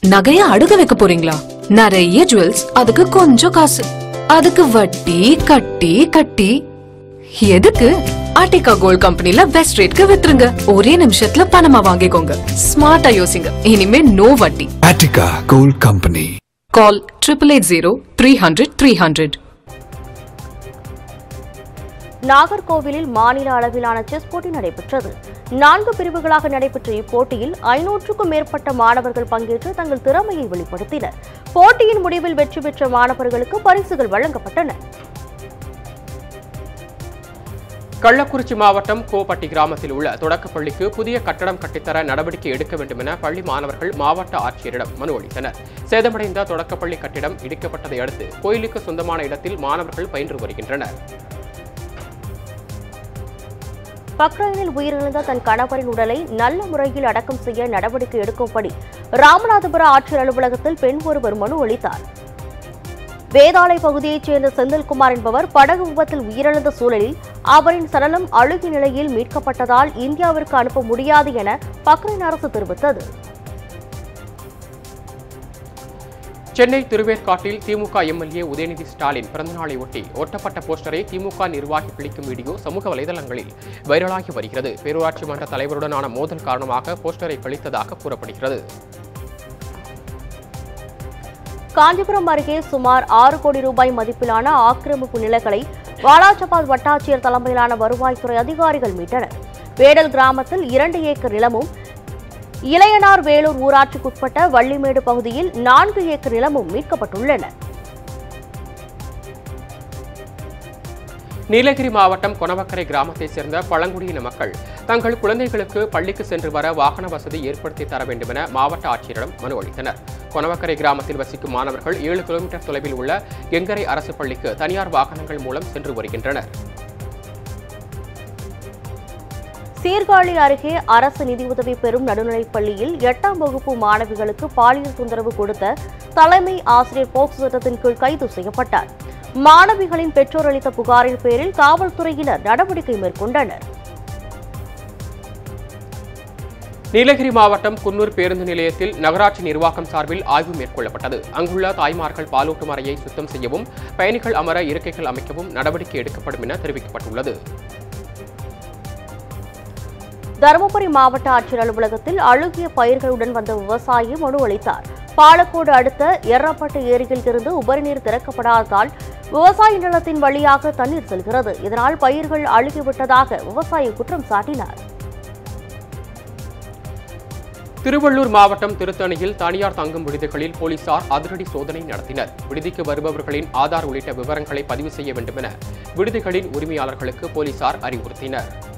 நகைய அடுக்க வைக்க போறீங்களா நிறைய ஜுவல்ஸ் அதுக்கு கொஞ்சம் காசு அதுக்கு வட்டி கட்டி கட்டி எதுக்கு ஆர்டிகா கோல்ட் கம்பெனில பெஸ்ட் ரேட்க்கு வித்துருங்க ஒரே நிமிஷத்துல பணமா வாங்கிக்கோங்க ஸ்மார்ட்டா யோசிங்க இனிமே நோ வட்டி Attica Gold Company. Call triple eight zero three hundred three hundred நாகர்கோவிலில் மாநில அளவிலான செஸ் போட்டி நடைபெற்றது நான்கு பிரிவுகளாக நடைபெற்ற இப்போட்டியில் ஐநூற்றுக்கும் மேற்பட்ட மாணவர்கள் பங்கேற்று தங்கள் திறமையை வெளிப்படுத்தினர் போட்டியின் முடிவில் வெற்றி பெற்ற மாணவர்களுக்கு பரிசுகள் வழங்கப்பட்டன கள்ளக்குறிச்சி மாவட்டம் கோப்பட்டி கிராமத்தில் உள்ள தொடக்கப்பள்ளிக்கு புதிய கட்டடம் கட்டித்தர நடவடிக்கை எடுக்க வேண்டும் என பள்ளி மாணவர்கள் மாவட்ட ஆட்சியரிடம் மனு அளித்தனர் சேதமடைந்த தொடக்கப்பள்ளி கட்டிடம் இடிக்கப்பட்டதை அடுத்து கோயிலுக்கு சொந்தமான இடத்தில் மாணவர்கள் பயின்று வருகின்றனர் பக்ரைனில் உயிரிழந்த தன் கணவரின் உடலை நல்ல முறையில் அடக்கம் செய்ய நடவடிக்கை எடுக்கும்படி ராமநாதபுர ஆட்சியர் அலுவலகத்தில் பெண் ஒருவர் மனு அளித்தார் வேதாளை பகுதியைச் சேர்ந்த செந்தில்குமார் என்பவர் படகு விபத்தில் உயிரிழந்த சூழலில் அவரின் சடலம் அழுகிய நிலையில் மீட்கப்பட்டதால் இந்தியாவிற்கு அனுப்ப முடியாது என பக்ரைன் அரசு தெரிவித்தது சென்னை திருவேற்காட்டில் திமுக எம்எல்ஏ உதயநிதி ஸ்டாலின் பிறந்தநாளை ஒட்டி ஒட்டப்பட்ட போஸ்டரை திமுக நிர்வாகி பிடிக்கும் வீடியோ சமூக வலைதளங்களில் வைரலாகி வருகிறது பேரூராட்சி மன்ற தலைவருடனான மோதல் காரணமாக போஸ்டரை கழித்ததாக கூறப்படுகிறது காஞ்சிபுரம் அருகே சுமார் ஆறு கோடி ரூபாய் மதிப்பிலான ஆக்கிரமிப்பு நிலங்களை வாலாஜபாத் வட்டாட்சியர் தலைமையிலான வருவாய்த்துறை அதிகாரிகள் மீட்டனர் வேடல் கிராமத்தில் இரண்டு ஏக்கர் நிலமும் இளையனார் வேலூர் ஊராட்சிக்குட்பட்ட வள்ளிமேடு பகுதியில் நான்கு ஏக்கர் நிலமும் மீட்கப்பட்டுள்ளன நீலகிரி மாவட்டம் கொனவக்கரை கிராமத்தைச் சேர்ந்த பழங்குடியின மக்கள் தங்கள் குழந்தைகளுக்கு பள்ளிக்கு சென்று வர வாகன வசதி ஏற்படுத்தி தர வேண்டும் என மாவட்ட ஆட்சியரிடம் மனு அளித்தனர் கொனவக்கரை கிராமத்தில் வசிக்கும் மாணவர்கள் ஏழு கிலோமீட்டர் தொலைவில் உள்ள கெங்கரை அரசு பள்ளிக்கு தனியார் வாகனங்கள் மூலம் சென்று வருகின்றனர் சீர்காழி அருகே அரசு நிதியுதவி பெறும் நடுநிலைப் பள்ளியில் எட்டாம் வகுப்பு மாணவிகளுக்கு பாலியல் தொந்தரவு கொடுத்த தலைமை ஆசிரியர் போக்சோ சட்டத்தின் கீழ் கைது செய்யப்பட்டார் மாணவிகளின் பெற்றோர் அளித்த புகாரின் பேரில் காவல்துறையினர் நடவடிக்கை மேற்கொண்டனர் நீலகிரி மாவட்டம் குன்னூர் பேருந்து நிலையத்தில் நகராட்சி நிர்வாகம் சார்பில் ஆய்வு மேற்கொள்ளப்பட்டது அங்குள்ள தாய்மார்கள் பாலூட்டும் அறையை சுத்தம் செய்யவும் பயணிகள் அமர இருக்கைகள் அமைக்கவும் நடவடிக்கை எடுக்கப்படும் என தெரிவிக்கப்பட்டுள்ளது தருமபுரி மாவட்ட ஆட்சியர் அலுவலகத்தில் அழுகிய பயிர்களுடன் வந்த விவசாயி மனு அளித்தார் பாலக்கோடு அடுத்த எர்ரப்பட்டு ஏரியில் இருந்து உபரிநீர் திறக்கப்படாததால் விவசாய நிலத்தின் வழியாக தண்ணீர் செல்கிறது இதனால் பயிர்கள் அழுகிவிட்டதாக விவசாயி குற்றம் சாட்டினார் திருவள்ளூர் மாவட்டம் திருத்தணியில் தனியார் தங்கும் விடுதிகளில் போலீசார் அதிரடி சோதனை நடத்தினர் விடுதிக்கு வருபவர்களின் ஆதார் உள்ளிட்ட விவரங்களை பதிவு செய்ய வேண்டும் என விடுதிகளின் உரிமையாளர்களுக்கு போலீசார் அறிவுறுத்தினர்